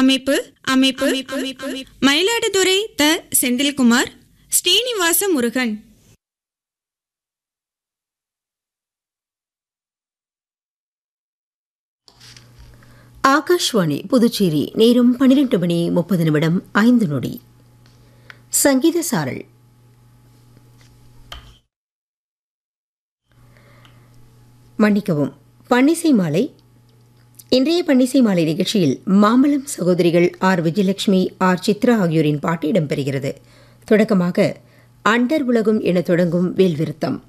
அமைப்பு அமைப்பு அமைப்பு மயிலாடுதுறை த செந்தில்குமார் ஸ்ரீனிவாச முருகன் ஆகாஷ்வாணி புதுச்சேரி நேரம் பன்னிரண்டு மணி முப்பது நிமிடம் ஐந்து நொடி சங்கீத சாரல் மன்னிக்கவும் பன்னிசை மாலை இன்றைய பன்னிசை மாலை நிகழ்ச்சியில் மாம்பழம் சகோதரிகள் ஆர் விஜயலட்சுமி ஆர் சித்ரா ஆகியோரின் பாட்டு இடம்பெறுகிறது தொடக்கமாக அண்டர் உலகம் என தொடங்கும் வேல்விருத்தம்